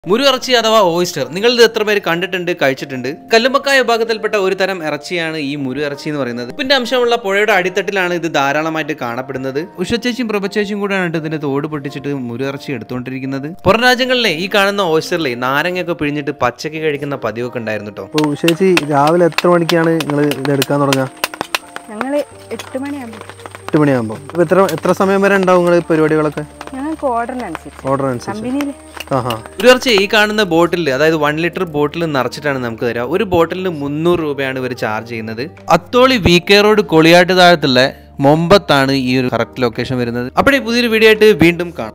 മുരു ഇറച്ചി അഥവാ ഓയിസ്റ്റർ നിങ്ങൾ ഇത് എത്ര പേര് കണ്ടിട്ടുണ്ട് കഴിച്ചിട്ടുണ്ട് കല്ലുമ്മക്കായ വിഭാഗത്തിൽപ്പെട്ട ഒരു തരം ഇറച്ചിയാണ് ഈ മുരു ഇറച്ചി എന്ന് പറയുന്നത് ഉപ്പിന്റെ അംശമുള്ള പുഴയുടെ അടിത്തട്ടിലാണ് ഇത് ധാരാളമായിട്ട് കാണപ്പെടുന്നത് ഉഷച്ചേച്ചിയും പ്രഭച്ചേച്ചിയും കൂടെയാണ് ട്ടോ ഇതിന്റെ തോട് പൊട്ടിച്ചിട്ട് മുരു ഇറച്ചി എടുത്തുകൊണ്ടിരിക്കുന്നത് പുറം രാജ്യങ്ങളിലെ ഈ കാണുന്ന ഓയിസ്റ്ററിലെ നാരങ്ങയൊക്കെ പിഴിഞ്ഞിട്ട് പച്ചക്ക് കഴിക്കുന്ന പതിവൊക്കെ ഉണ്ടായിരുന്നു കേട്ടോ അപ്പോൾ ചേച്ചി രാവിലെ എത്ര മണിക്കാണ് നിങ്ങൾ ഇത് എടുക്കാൻ തുടങ്ങുക ഞങ്ങൾ എട്ട് മണിയാകുമ്പോൾ എട്ട് മണിയാകുമ്പോൾ അപ്പോൾ എത്ര എത്ര സമയം വരെ ഉണ്ടാവും നിങ്ങൾ പരിപാടികളൊക്കെ ഞങ്ങൾക്ക് ഓർഡറിനനുസരിച്ച് ഓർഡർ അനുസരിച്ച് കമ്പനിയിൽ ആഹാ ഒരു ഇറച്ചി ഈ കാണുന്ന ബോട്ടിൽ അതായത് വൺ ലിറ്റർ ബോട്ടിൽ നിറച്ചിട്ടാണ് നമുക്ക് തരിക ഒരു ബോട്ടിലിന് മുന്നൂറ് രൂപയാണ് ഇവർ ചാർജ് ചെയ്യുന്നത് Atholi V K road Koliyat താഴത്തുള്ള മൊമ്പത്താണ് ഈ ഒരു കറക്റ്റ് ലൊക്കേഷൻ വരുന്നത് അപ്പോഴേ പുതിയൊരു വീഡിയോ ആയിട്ട് വീണ്ടും കാണാം